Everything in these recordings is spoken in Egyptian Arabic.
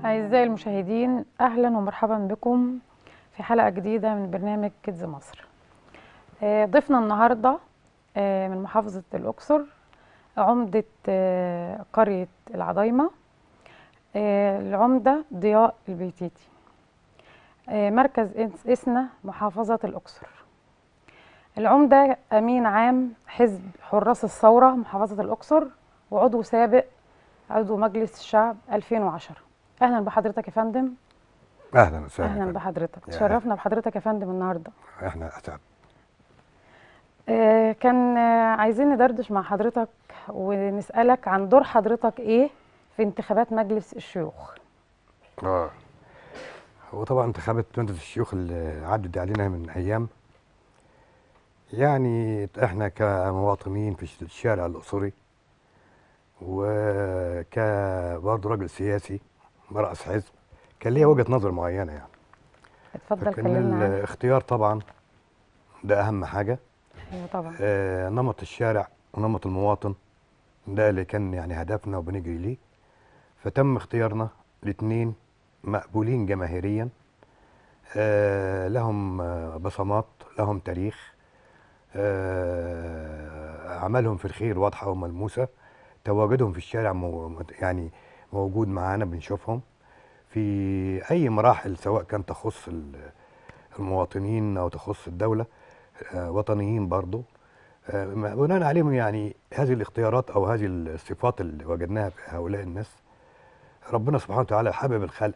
أعزائي المشاهدين أهلا ومرحبا بكم في حلقة جديدة من برنامج كيدز مصر آه، ضيفنا النهاردة آه، من محافظة الأقصر عمدة آه، قرية العضايمة آه، العمدة ضياء البيتيتي آه، مركز إس- إسنا محافظة الأقصر العمدة أمين عام حزب حراس الثورة محافظة الأقصر وعضو سابق عضو مجلس الشعب 2010 أهلا بحضرتك يا فندم اهلا وسهلا أهلا فندم. بحضرتك يا تشرفنا بحضرتك يا فندم النهاردة احنا اسعد آه، كان آه، عايزين ندردش مع حضرتك ونسألك عن دور حضرتك إيه في انتخابات مجلس الشيوخ اه هو طبعا انتخابات مجلس الشيوخ اللي عدت دي علينا من ايام يعني احنا كمواطنين في الشارع الاقصري وك برضه راجل سياسي مرأس حزب كان ليا وجهة نظر معينة يعني اتفضل فكان كلمنا عنها الاختيار طبعا ده أهم حاجة أيوة طبعا آه، نمط الشارع ونمط المواطن ده اللي كان يعني هدفنا وبنجري ليه فتم اختيارنا الاثنين مقبولين جماهيريا آه، لهم آه، بصمات لهم تاريخ آه، عملهم في الخير واضحة وملموسة تواجدهم في الشارع مو يعني موجود معانا بنشوفهم في أي مراحل سواء كان تخص ال- المواطنين أو تخص الدولة آه، وطنيين برضو آه، ما- بناء عليهم يعني هذه الاختيارات او هذه الصفات اللي وجدناها في هؤلاء الناس ربنا سبحانه وتعالى حابب الخلق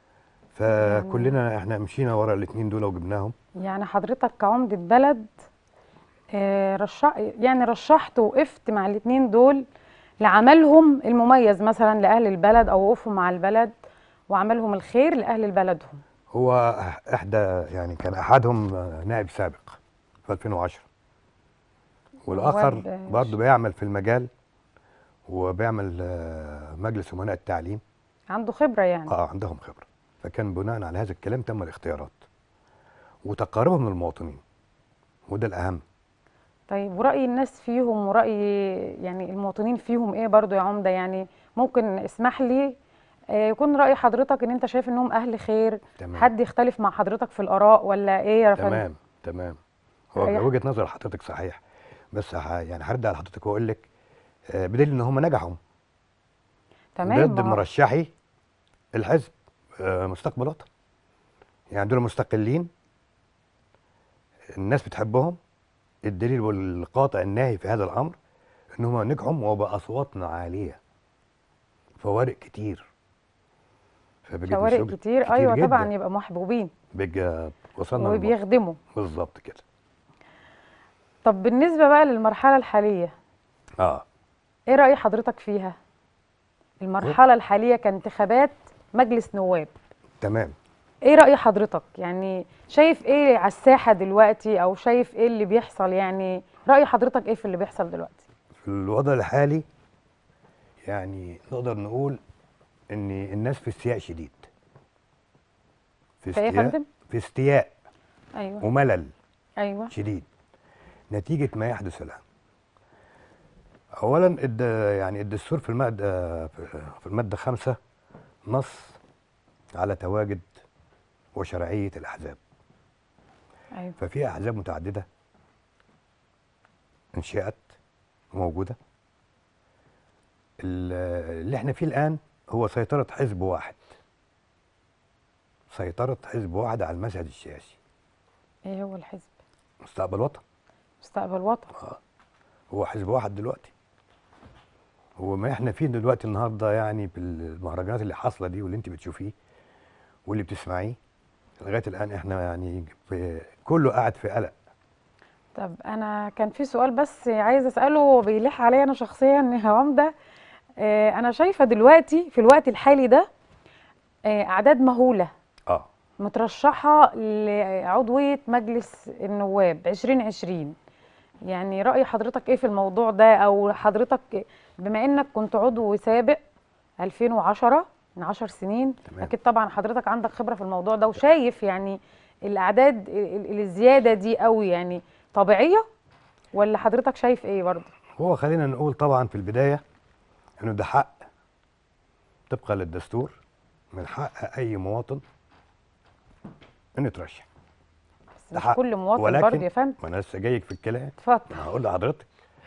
فكلنا احنا مشينا ورا الاثنين دول وجبناهم يعني حضرتك كعمدة بلد آه، رشح يعني رشحت وقفت مع الاتنين دول لعملهم المميز مثلا لأهل البلد أو وقوفهم مع البلد وعملهم الخير لأهل بلدهم هو احدى يعني كان احدهم آه، نائب سابق في 2010 والاخر واد- برضه بيعمل في المجال وبيعمل آه، مجلس امناء التعليم عنده خبرة يعني اه عندهم خبره فكان بناء على هذا الكلام تم الاختيارات وتقاربهم من المواطنين وده الاهم طيب ورأي الناس فيهم ورأي يعني المواطنين فيهم ايه برضو يا عمدة يعني ممكن اسمح لي آه، يكون رأي حضرتك ان انت شايف انهم اهل خير تمام حد يختلف مع حضرتك في الآراء ولا ايه يا فندم تمام تمام هو أي- وجهه نظر حضرتك صحيح بس ه- يعني هرد على حضرتك واقول لك آه، بدليل ان هم نجحوا تمام ضد ما هو- مرشحي الحزب آه، مستقبل وطن يعني دول مستقلين الناس بتحبهم الدليل والقاطع الناهي في هذا الامر ان هم نجحوا وباصواتنا عاليه فوارق كتير فبجد شوارع مش- كتير, ايوه جداً. طبعا يبقى محبوبين بجد وصلنا للنقطة. وبيخدموا بالظبط كده طب بالنسبة بقى للمرحلة الحالية اه ايه رأي حضرتك فيها المرحلة الحالية كانتخابات مجلس نواب تمام ايه رأي حضرتك يعني شايف ايه على الساحة دلوقتي او شايف ايه اللي بيحصل يعني رأي حضرتك ايه في اللي بيحصل دلوقتي في الوضع الحالي يعني نقدر نقول ان الناس في استياء شديد في في ايه يا استياء فندم في استياء ايوه وملل ايوه شديد نتيجة ما يحدث الآن أولا الد يعني الدستور في المادة في المادة خمسة نص على تواجد وشرعية الأحزاب ايوه ففي أحزاب متعددة انشأت موجودة ال- اللي احنا فيه الآن هو سيطرة حزب واحد سيطرة حزب واحد على المشهد السياسي ايه هو الحزب مستقبل وطن مستقبل وطن هو حزب واحد دلوقتي هو ما احنا فيه دلوقتي النهارده يعني بالمهرجانات اللي حاصله دي واللي انت بتشوفيه واللي بتسمعيه لغايه الان احنا يعني في كله قاعد في قلق طب انا كان في سؤال بس عايز اساله بيلح عليا انا شخصيا يا عمده آه، انا شايفه دلوقتي في الوقت الحالي ده آه، اعداد مهوله اه مترشحه لعضويه مجلس النواب 2020 يعني راي حضرتك ايه في الموضوع ده او حضرتك بما انك كنت عضو سابق 2010 من 10 سنين تمام. اكيد طبعا حضرتك عندك خبره في الموضوع ده وشايف يعني الاعداد ال- ال- الزياده دي قوي يعني طبيعيه ولا حضرتك شايف ايه برضه هو خلينا نقول طبعا في البدايه انه ده حق طبقا للدستور من حق اي مواطن انه يترشح بس ده مش حق. كل مواطن ولكن- برضه يا فندم ما انا لسه جايك في الكلام اتفضل انا هقول لحضرتك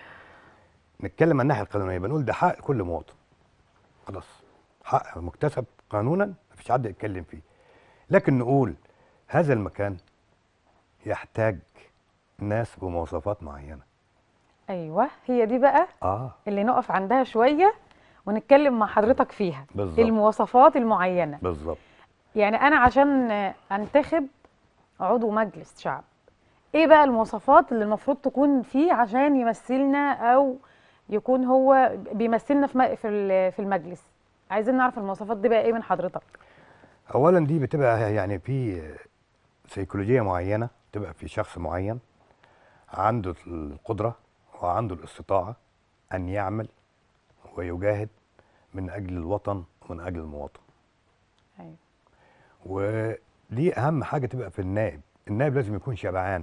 نتكلم عن الناحيه القانونيه بنقول ده حق كل مواطن خلاص حق مكتسب قانونا مفيش حد يتكلم فيه لكن نقول هذا المكان يحتاج ناس بمواصفات معينه ايوه هي دي بقى اه اللي نقف عندها شويه ونتكلم مع حضرتك فيها بالظبط. المواصفات المعينه بالظبط يعني انا عشان انتخب عضو مجلس شعب ايه بقى المواصفات اللي المفروض تكون فيه عشان يمثلنا او يكون هو بيمثلنا في م- في ال- في المجلس عايزين نعرف المواصفات دي بقى ايه من حضرتك اولا دي بتبقى يعني في سيكولوجيه معينه تبقى في شخص معين عنده القدره وعنده الاستطاعه ان يعمل ويجاهد من اجل الوطن ومن اجل المواطن ايوه ودي اهم حاجه تبقى في النائب النائب لازم يكون شبعان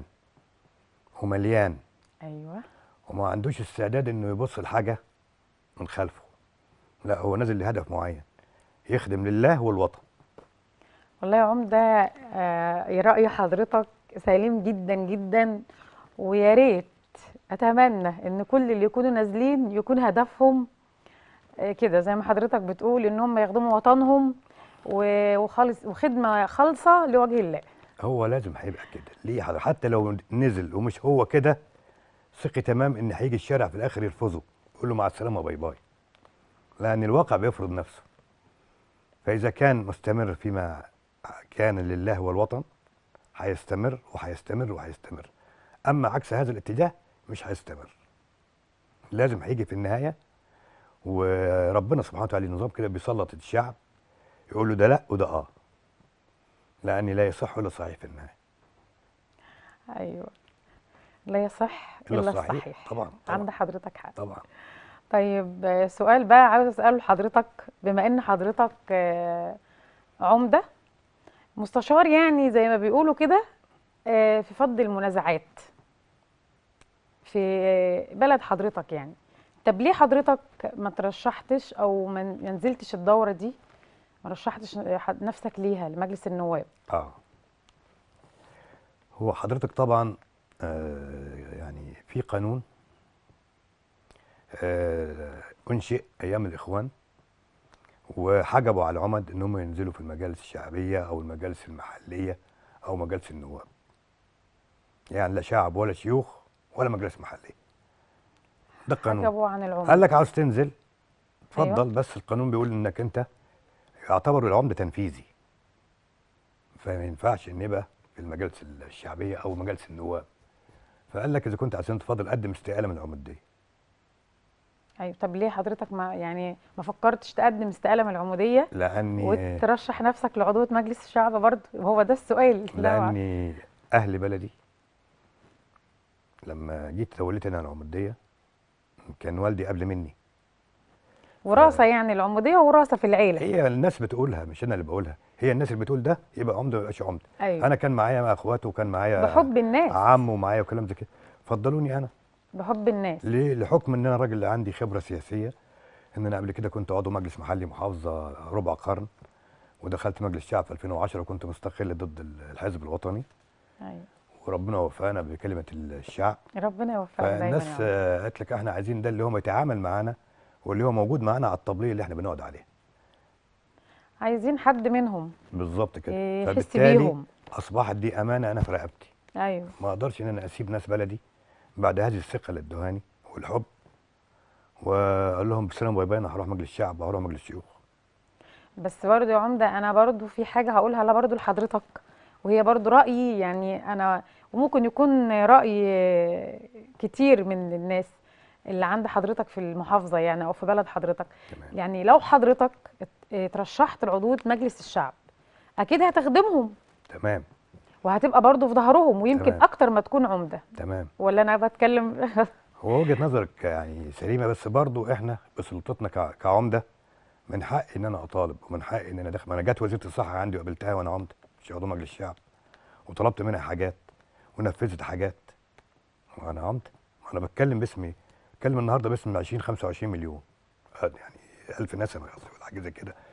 ومليان ايوه وما عندوش استعداد انه يبص لحاجه من خلفه لا هو نازل لهدف معين يخدم لله والوطن والله يا عمده آه رأي حضرتك سليم جدا جدا ويا ريت اتمنى ان كل اللي يكونوا نازلين يكون هدفهم آه كده زي ما حضرتك بتقول ان هم يخدموا وطنهم و- وخالص وخدمه خالصه لوجه الله هو لازم هيبقى كده ليه حضر- حتى لو نزل ومش هو كده ثقي تمام ان هيجي الشارع في الاخر يرفضه يقول له مع السلامه باي باي لان الواقع بيفرض نفسه فاذا كان مستمر فيما كان لله والوطن هيستمر وهيستمر وهيستمر اما عكس هذا الاتجاه مش هيستمر لازم هيجي في النهايه وربنا سبحانه وتعالى نظام كده بيسلط الشعب يقول له ده لا وده اه لان لا يصح ولا صحيح في النهايه ايوه لا يصح إلا الا الصحيح. الصحيح طبعاً، طبعاً. عند حضرتك حق طبعا طيب آه، سؤال بقى عاوز اساله لحضرتك بما ان حضرتك آه، عمده مستشار يعني زي ما بيقولوا كده آه، في فض المنازعات في آه، بلد حضرتك يعني طب ليه حضرتك ما ترشحتش او ما ما نزلتش الدوره دي ما رشحتش نفسك ليها لمجلس النواب اه هو حضرتك طبعا آه يعني في قانون آه انشئ ايام الاخوان وحجبوا على العمد انهم ينزلوا في المجالس الشعبيه او المجالس المحليه او مجالس النواب يعني لا شعب ولا شيوخ ولا مجلس محليه ده القانون حجبوا عن العمر قال لك عاوز تنزل أيوة. اتفضل بس القانون بيقول انك انت يعتبر العمده تنفيذي فما ينفعش ان يبقى في المجالس الشعبيه او مجالس النواب فقال لك اذا كنت عايزين تفضل قدم استقاله من العموديه ايوه طب ليه حضرتك ما يعني ما فكرتش تقدم استقاله من العموديه لاني وترشح نفسك لعضوية مجلس الشعب برضه هو ده السؤال لا لاني اهل بلدي لما جيت توليت انا العموديه كان والدي قبل مني وراثة يعني العمودية وراثة في العيلة هي الناس بتقولها مش انا اللي بقولها هي الناس اللي بتقول ده يبقى عمده ما يبقاش عمده أيوة انا كان معايا مع اخواته وكان معايا بحب الناس عم ومعايا وكلام زي كده فضلوني انا بحب الناس ليه لحكم ان انا راجل عندي خبره سياسيه ان انا قبل كده كنت عضو مجلس محلي محافظه ربع قرن ودخلت مجلس الشعب في 2010 وكنت مستقل ضد الحزب الوطني أيوة وربنا وفقنا بكلمه الشعب ربنا يوفقك دايما فالناس يا رب. آه، قالت لك احنا عايزين ده اللي هو يتعامل معانا واللي هو موجود معانا على الطبليه اللي احنا بنقعد عليها عايزين حد منهم بالظبط كده يحس فبالتالي بيهم اصبحت دي امانه انا في رقبتي أيوة ما اقدرش ان انا اسيب ناس بلدي بعد هذه الثقه اللي ادوهاني والحب واقول لهم بالسلام باي باي انا هروح مجلس الشعب وهروح مجلس الشيوخ بس برضه يا عمدة أنا برضه في حاجة هقولها لا برضه لحضرتك وهي برضه رأيي يعني أنا وممكن يكون رأي كتير من الناس اللي عند حضرتك في المحافظة يعني أو في بلد حضرتك تمام يعني لو حضرتك ات- اترشحت لعضوية مجلس الشعب أكيد هتخدمهم تمام وهتبقى برضه في ظهرهم ويمكن تمام. أكتر ما تكون عمدة تمام ولا أنا بتكلم هو وجهه نظرك يعني سليمه بس برضو احنا بسلطتنا كع- كعمده من حقي ان انا اطالب ومن حقي ان انا داخل ما انا جت وزيره الصحه عندي وقابلتها وانا عمده مش عضو مجلس الشعب وطلبت منها حاجات ونفذت حاجات وانا عمده ما انا بتكلم باسمي بتكلم النهارده باسم 20 25 مليون آه، يعني 1000 نسمه قصدي ولا حاجه زي كده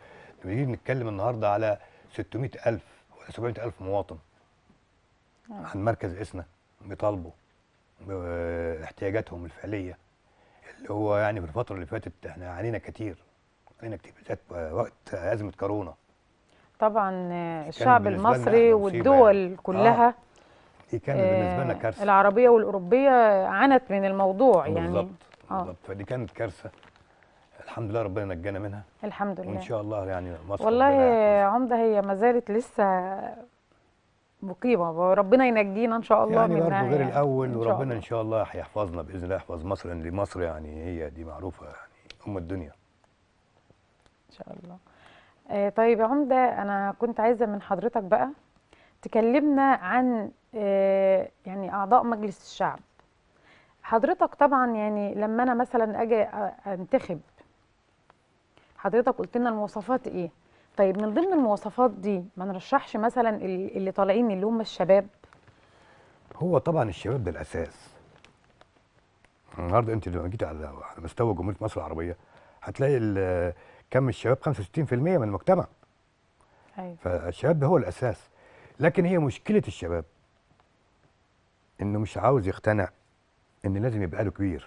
بنيجي نتكلم النهارده على 600000 ولا 700000 مواطن عن مركز اسنا بيطالبوا باحتياجاتهم الفعليه اللي هو يعني في الفتره اللي فاتت احنا عانينا كتير عانينا كتير بالذات وقت ازمه كورونا طبعا آه، الشعب بالنسبة لنا المصري إحنا مصيبة والدول يعني. كلها دي كانت بالنسبه لنا آه، كارثه العربية والأوروبية عانت من الموضوع يعني بالظبط آه. بالظبط فدي كانت كارثه الحمد لله ربنا نجانا منها الحمد وان لله شاء الله يعني مصر والله ربنا يا يحفظها. عمدة هي ما زالت لسه مقيمة ربنا ينجينا إن شاء الله يعني منها برضه غير يعني. الاول إن شاء وربنا الله. ان شاء الله هيحفظنا باذن الله يحفظ مصر لان دي مصر يعني هي دي معروفه يعني ام الدنيا إن شاء الله آه طيب يا عمدة أنا كنت عايزة من حضرتك بقى تكلمنا عن آه يعني أعضاء مجلس الشعب حضرتك طبعا يعني لما أنا مثلا أجي أ- أنتخب حضرتك قلت لنا المواصفات إيه طيب من ضمن المواصفات دي ما نرشحش مثلا ال- اللي طالعين اللي هم الشباب هو طبعا الشباب ده الاساس النهارده انت لما جيت على على مستوى جمهوريه مصر العربيه هتلاقي ال- كم الشباب 65% من المجتمع أيوة. فالشباب ده هو الاساس لكن هي مشكله الشباب انه مش عاوز يقتنع ان لازم يبقى له كبير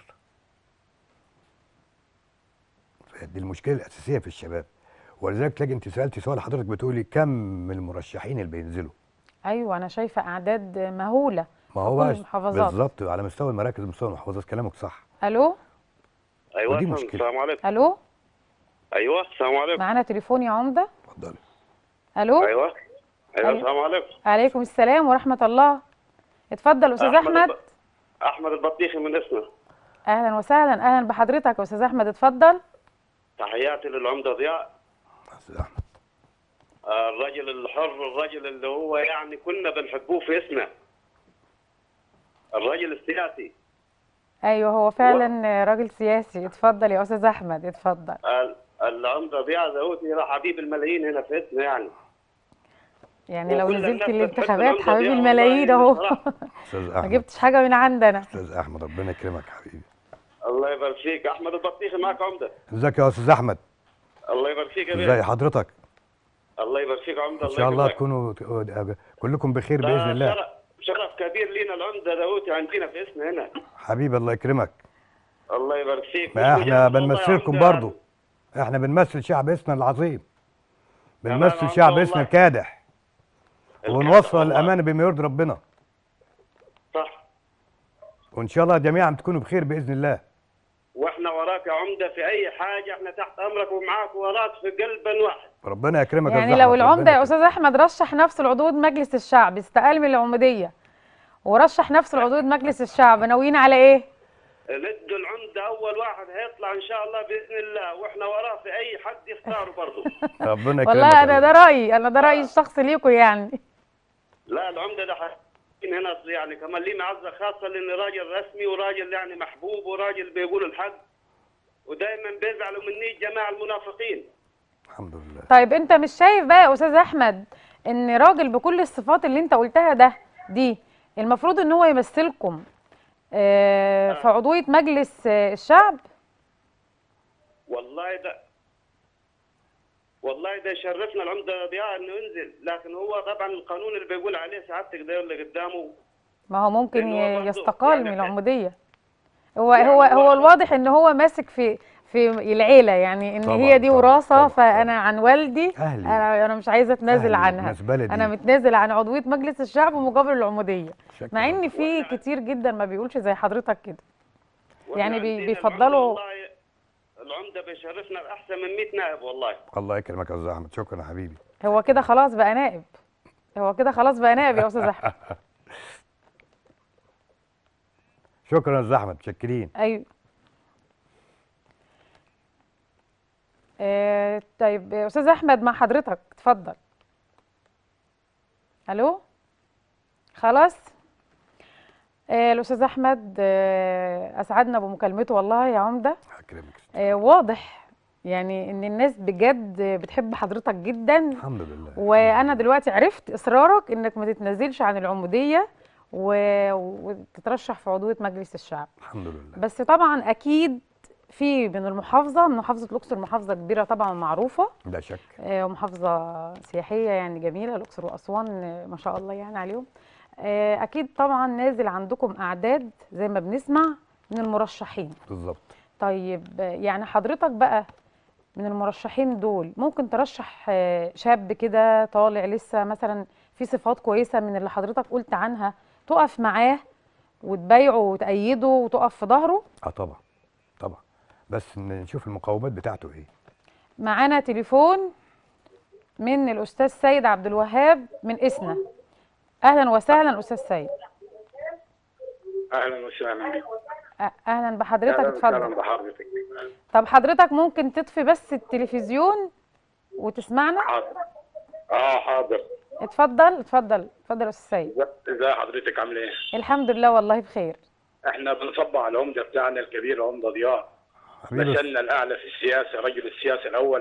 دي المشكله الاساسيه في الشباب ولذلك تلاقي انت سالتي سؤال حضرتك بتقولي كم من المرشحين اللي بينزلوا أيوة أنا شايفة أعداد مهولة ما هو في بقى كل المحافظات. بالظبط على مستوى المراكز ومستوى المحافظات كلامك صح ألو ايوه ودي أحسن. مشكلة. السلام عليكم ألو ايوه السلام عليكم معانا تليفون يا عمدة اتفضلي ألو ايوه ايوه أيوة. السلام عليكم عليكم السلام ورحمة الله اتفضل أستاذ أحمد الب... احمد البطيخي من اسنا أهلا وسهلا أهلا بحضرتك يا أستاذ أحمد اتفضل تحياتي للعمده ضياء استاذ احمد آه، الرجل الحر الرجل اللي هو يعني كنا بنحبوه في اسنا الرجل السياسي أيوه هو فعلا راجل سياسي اتفضل يا أستاذ أحمد اتفضل ال- العمده ضياء زهوتي هو حبيب الملايين هنا في اسنا يعني يعني لو وكل نزلت الناس الانتخابات بتحب حبيب العمدة الملايين ضياء أهو والله بصراحة. استاذ ما احمد جبتش حاجة من عندنا استاذ احمد ربنا يكرمك حبيبي الله يبارك فيك احمد البطيخي معك عمده ازيك يا استاذ احمد الله يبارك فيك يا ازي بيه حضرتك الله يبارك فيك عمده ان شاء الله يكرمك. تكونوا كلكم بخير ده باذن الله شرف- شرف كبير لينا العمده داوودي عندنا في اسنا هنا حبيبي الله يكرمك الله يبارك فيك ما مش احنا مجرد والله بنمثلكم عمدة برضو احنا بنمثل شعب اسنا العظيم تمام بنمثل عمدة شعب والله. اسنا الكادح الكادح ونوصل والله. الامانه بما يرضي ربنا صح وان شاء الله جميعا تكونوا بخير باذن الله واحنا وراك يا عمده في اي حاجه احنا تحت امرك ومعاك وراك في قلب واحد ربنا يكرمك يا يعني أستاذ لو أحمد، العمدة ربنا يا أستاذ أحمد رشح نفسه لعضوية مجلس الشعب استقال من العمودية ورشح نفسه لعضوية مجلس الشعب ناويين على إيه؟ ندوا العمده اول واحد هيطلع ان شاء الله باذن الله واحنا وراه في اي حد يختاره برضه ربنا يكرمك والله يا أنا رب. ده رأيي أنا ده رأيي الشخصي ليكم يعني لا العمده ده حقيقي هنا يعني كمان ليه معزه خاصه لان راجل رسمي وراجل يعني محبوب وراجل بيقول الحق ودائما بيزعلوا مني الجماعه المنافقين الحمد لله طيب أنت مش شايف بقى يا أستاذ أحمد إن راجل بكل الصفات اللي أنت قلتها ده دي المفروض إن هو يمثلكم آه، في عضوية مجلس آه، الشعب والله ده والله ده يشرفنا العمده ضياء انه ينزل لكن هو طبعا القانون اللي بيقول عليه سعادتك ده اللي قدامه ما هو ممكن لأن هو ي- برضه يستقال يعني من إحنا- العمودية هو يعني هو هو هو عشان- الواضح ان هو ماسك في في العيلة يعني ان طبعاً، هي دي طبعاً، وراثة طبعاً، فانا طبعاً. عن والدي أهلي. انا انا مش عايزة اتنازل أهلي، عنها ناس بلدي. انا متنازل عن عضوية مجلس الشعب مقابل العمودية شكراً. مع ان في وإحنا- كتير جدا ما بيقولش زي حضرتك كده وإحنا يعني بي- عندنا بيفضلوا- العمدة والله العمده بيشرفنا باحسن من 100 نائب والله الله يكرمك يا استاذ احمد شكرا يا حبيبي هو كده خلاص بقى نائب هو كده خلاص بقى نائب يا استاذ احمد شكرا يا استاذ احمد متشكرين ايوه آه طيب آه، استاذ احمد مع حضرتك اتفضل الو خلاص آه الاستاذ احمد آه اسعدنا بمكالمته والله يا عمده هكرمك آه واضح يعني ان الناس بجد بتحب حضرتك جدا الحمد لله وانا دلوقتي عرفت اصرارك انك ما تتنازلش عن العموديه و... وتترشح في عضويه مجلس الشعب الحمد لله بس طبعا اكيد في من المحافظه من محافظه الاقصر محافظه كبيره طبعا معروفه لا شك آه، ومحافظه سياحيه يعني جميله الاقصر واسوان آه، ما شاء الله يعني عليهم آه، اكيد طبعا نازل عندكم اعداد زي ما بنسمع من المرشحين بالظبط طيب آه، يعني حضرتك بقى من المرشحين دول ممكن ترشح آه، شاب كده طالع لسه مثلا في صفات كويسة من اللي حضرتك قلت عنها تقف معاه وتبايعه وتأيده وتقف في ظهره اه طبعا طبعا بس نشوف المقومات بتاعته ايه معانا تليفون من الأستاذ سيد عبد الوهاب من إسنا أهلا وسهلا أستاذ سيد اهلا وسهلا بك أ- أهلا بحضرتك اهلا وسهلا اتفضل بحضرتك طب حضرتك ممكن تطفي بس التلفزيون وتسمعنا حاضر اه حاضر اتفضل اتفضل اتفضل يا أستاذ سيد إز- ازي حضرتك عامله ايه؟ الحمد لله والله بخير احنا بنصبع على العمده بتاعنا الكبير عمده ضياء حبيبي مثلنا الاعلى في السياسه رجل السياسه الاول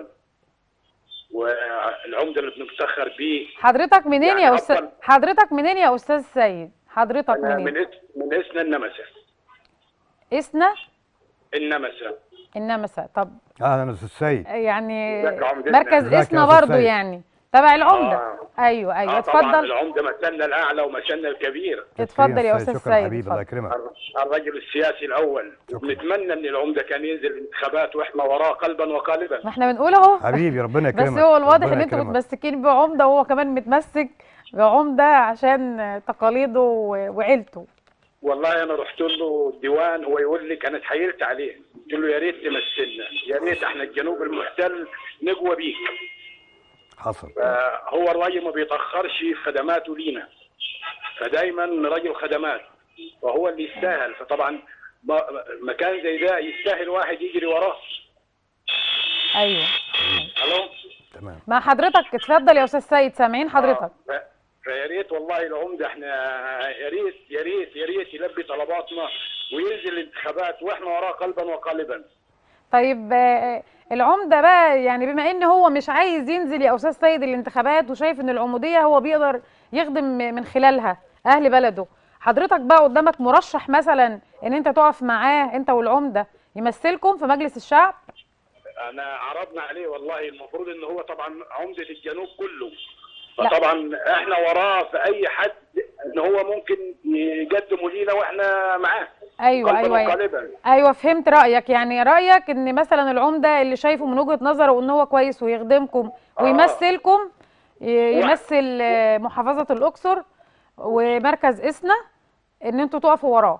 والعمده اللي بنفتخر بيه حضرتك منين يعني يا استاذ أفضل. حضرتك منين يا استاذ سيد حضرتك أنا منين من اس- من اسنا النمسا اسنا النمسا النمسا طب اهلا استاذ سيد يعني ازيك يا عمدتنا؟ مركز ازيك يا اسنا أستاذ برضو سيد؟ يعني تبع العمده آه. ايوه ايوه آه طبعا اتفضل العمده مثلنا الاعلى ومثلنا الكبير اتفضل يا استاذ شكرا سيد حبيبي الله اتفضل. يكرمك الرجل السياسي الاول وبنتمنى ان العمده كان ينزل الانتخابات واحنا وراه قلبا وقالبا ما احنا بنقول اهو حبيبي ربنا يكرمك بس هو الواضح ربنا ان انتوا يكرمك. متمسكين بعمده وهو كمان متمسك بعمده عشان تقاليده و- وعيلته والله انا رحت له الديوان هو يقول لك انا اتحايلت عليه قلت له يا ريت تمثلنا يا ريت احنا الجنوب المحتل نقوى بيك حصل فهو الراجل ما بيتاخرش في خدماته لينا فدايما راجل خدمات وهو اللي يستاهل فطبعا ما- مكان زي ده يستاهل واحد يجري وراه ايوه الو تمام مع حضرتك اتفضل يا استاذ سيد سامعين حضرتك آه، ف- فيا ريت والله العمده احنا يا ريت يا ريت يا ريت يلبي طلباتنا وينزل الانتخابات واحنا وراه قلبا وقالبا طيب آه، العمدة بقى يعني بما ان هو مش عايز ينزل يا استاذ سيد الانتخابات وشايف ان العمودية هو بيقدر يخدم من خلالها اهل بلده حضرتك بقى قدامك مرشح مثلا ان انت تقف معاه انت والعمدة يمثلكم في مجلس الشعب انا عرضنا عليه والله المفروض ان هو طبعا عمده الجنوب كله لا. فطبعا احنا وراه في اي حد ان هو ممكن يقدمه لينا واحنا معاه ايوه قلباً ايوه وقالبا ايوه فهمت رايك يعني رايك ان مثلا العمده اللي شايفه من وجهه نظره ان هو كويس ويخدمكم آه. ويمثلكم ي- يمثل آه، محافظه الاقصر ومركز اسنا ان انتوا تقفوا وراه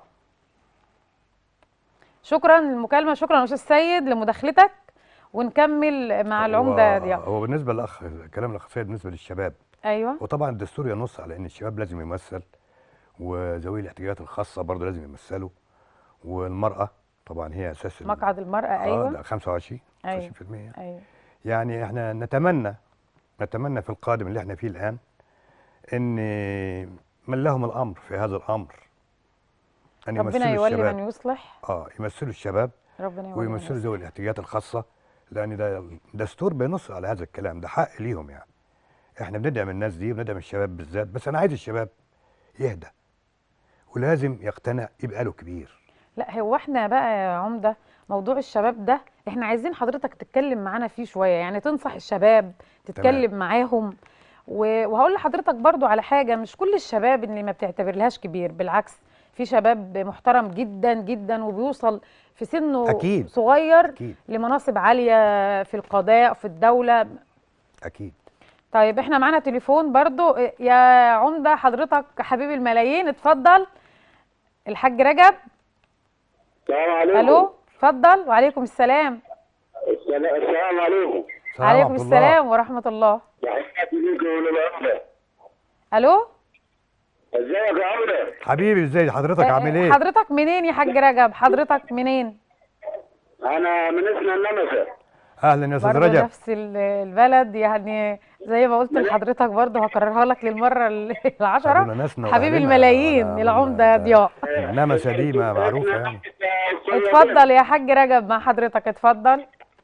شكرا للمكالمه شكرا يا استاذ سيد لمداخلتك ونكمل مع العمده هو- ضياء هو بالنسبه للاخ كلام الاخ سيد بالنسبه للشباب ايوه وطبعا الدستور ينص على ان الشباب لازم يمثل وذوي الاحتياجات الخاصه برضه لازم يمثلوا والمراه طبعا هي اساس ال- مقعد المراه اه ايوه ده 25 أيوة. 25% ايوه يعني احنا نتمنى نتمنى في القادم اللي احنا فيه الان ان من لهم الامر في هذا الامر ان ربنا يمثلوا يولي الشباب من يصلح اه يمثلوا الشباب ربنا يولي من ويمثلوا يصلح ذوي الاحتياجات الخاصه لان ده الدستور بينص على هذا الكلام ده حق ليهم يعني احنا بندعم الناس دي وبندعم الشباب بالذات بس انا عايز الشباب يهدى ولازم يقتنع يبقى له كبير لا هو احنا بقى يا عمدة موضوع الشباب ده احنا عايزين حضرتك تتكلم معانا فيه شوية يعني تنصح الشباب تتكلم معاهم و- وهقول لحضرتك برضو على حاجة مش كل الشباب اللي ما بتعتبرلهاش كبير بالعكس في شباب محترم جدا جدا وبيوصل في سنه أكيد. صغير اكيد لمناصب عالية في القضاء في الدولة اكيد طيب احنا معانا تليفون برضو يا عمدة حضرتك حبيب الملايين اتفضل الحاج رجب السلام عليكم الو اتفضل وعليكم السلام السلام عليكم السلام عليكم ورحمة الله. السلام ورحمة الله تحياتي ليكم وللعمده الو ازيك يا عمده حبيبي ازاي حضرتك آه، عامل ايه حضرتك منين يا حاج رجب حضرتك منين انا من اسنا النمسا اهلا يا استاذ برضه رجب نفس ال- البلد يعني زي ما قلت لحضرتك برضه هكررها لك للمرة ال- دول العشرة ناسنا حبيب وأهلنا. الملايين وأنا- العمدة وأنا- ضياء النمسا دي ما معروفه يعني اتفضل يا حاج رجب مع حضرتك اتفضل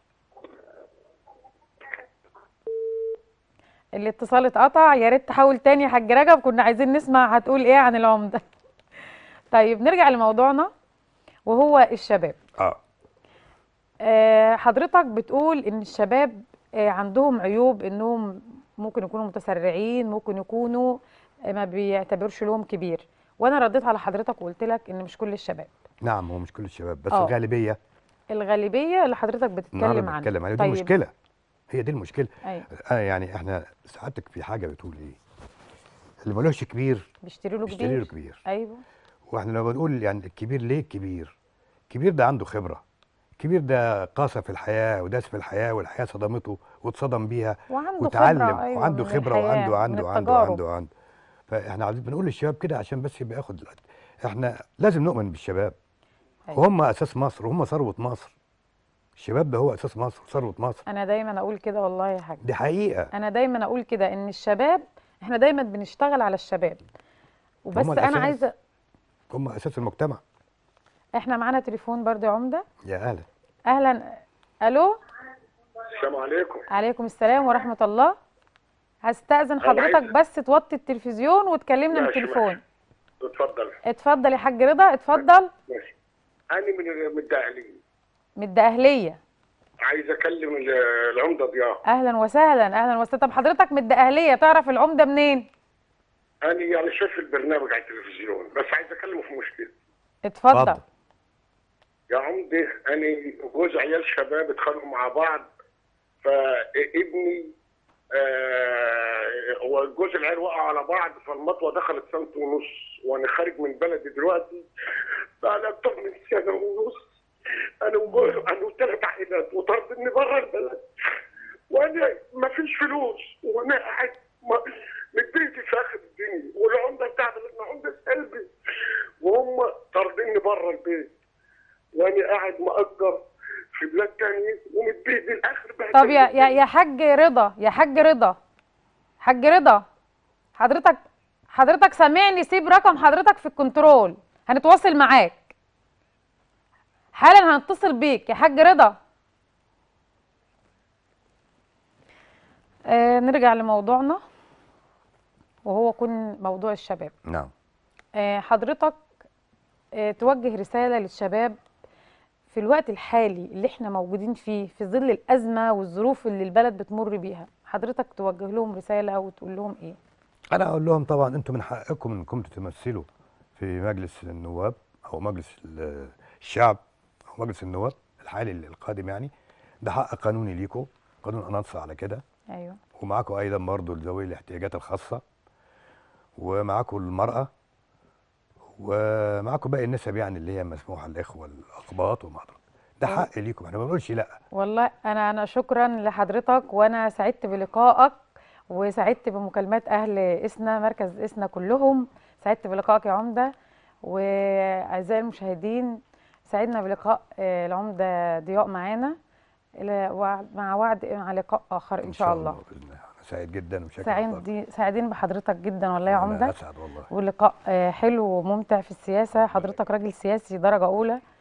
الاتصال اتقطع يا ريت تحاول تاني يا حاج رجب كنا عايزين نسمع هتقول ايه عن العمدة طيب نرجع لموضوعنا وهو الشباب اه آه، حضرتك بتقول ان الشباب آه، عندهم عيوب انهم ممكن يكونوا متسرعين ممكن يكونوا آه، ما بيعتبرش لهم كبير وانا رديت على حضرتك وقلت لك ان مش كل الشباب نعم هو مش كل الشباب بس آه. الغالبيه الغالبيه اللي حضرتك بتتكلم النهارده عنها بنتكلم عليها دي طيب. مشكله هي دي المشكله ايوه آه يعني احنا سعادتك في حاجه بتقول ايه اللي ملوش كبير بيشتري له بيشتري له كبير كبير ايوه واحنا لو بنقول يعني الكبير ليه الكبير الكبير ده عنده خبره الكبير ده قاسى في الحياه وداس في الحياه والحياه صدمته واتصدم بيها وعنده وتعلم خبره ايوه وعنده من خبره الحياة، وعنده من عنده عنده التجارب. عنده عنده فاحنا عايزين بنقول للشباب كده عشان بس يبقى ياخد الوقت. احنا لازم نؤمن بالشباب أيوة. وهم اساس مصر وهم ثروه مصر الشباب ده هو اساس مصر وثروه مصر انا دايما اقول كده والله يا حاج دي حقيقه انا دايما اقول كده ان الشباب احنا دايما بنشتغل على الشباب وبس هما انا الأساس. عايزه هم اساس المجتمع احنا معانا تليفون برضه يا عمده يا اهلا اهلا الو السلام عليكم عليكم السلام ورحمه الله هستأذن أنا عايز- حضرتك بس توطي التلفزيون وتكلمنا من ماشي، التليفون اتفضل اتفضل يا حاج رضا اتفضل ماشي انا من من الداخليه من الدقهليه عايز اكلم ال- العمده ضياء اهلا وسهلا اهلا وسهلا طب حضرتك من الدقهليه تعرف العمده منين انا يعني شايف البرنامج على التلفزيون بس عايز اكلمه في مشكله اتفضل اتفضل. يا عمده انا جوز عيال شباب اتخانقوا مع بعض فابني آه هو جوز العيال وقعوا على بعض فالمطوه دخلت سنت ونص وانا خارج من بلدي دلوقتي بقى اكتر من سنه ونص انا وجوز انا وثلاث عائلات وطردني بره البلد وانا ما فيش فلوس وانا قاعد ما- مديتي في اخر الدنيا والعمده بتاع بلدنا عمده سلبي وهم طردني بره البيت وانا قاعد مأجر في بلاد تانية ومتبهدل اخر بهدل طب يا يا يا حاج رضا يا حاج رضا حاج رضا حضرتك حضرتك سامعني سيب رقم حضرتك في الكنترول هنتواصل معاك حالا هنتصل بيك يا حاج رضا آه نرجع لموضوعنا وهو كن موضوع الشباب نعم آه، حضرتك آه، توجه رسالة للشباب في الوقت الحالي اللي احنا موجودين فيه في ظل الأزمة والظروف اللي البلد بتمر بيها حضرتك توجه لهم رسالة وتقول لهم ايه انا اقول لهم طبعا انتم من حقكم انكم تمثلوا في مجلس النواب او مجلس ال- الشعب او مجلس النواب الحالي القادم يعني ده حق قانوني ليكم قانون انا انص على كده ايوه ومعاكم ايضا برضو ذوي الاحتياجات الخاصه ومعاكم المراه ومعاكم باقي النسب يعني اللي هي مسموحه الاخوه الاقباط وما أدرك ده أه. حق ليكم احنا ما بنقولش لا والله انا انا شكرا لحضرتك وانا سعدت بلقائك وسعدت بمكالمات اهل اسنا مركز اسنا كلهم سعدت بلقائك يا عمده واعزائي المشاهدين سعدنا بلقاء آه، العمده ضياء معانا إلى وعد- مع وعد مع لقاء اخر ان شاء الله باذن الله انا سعيد جدا وشاكر سعيد سعيدين بحضرتك جدا والله يا أنا عمده اسعد والله ولقاء آه، حلو وممتع في السياسه حضرتك راجل سياسي درجه اولى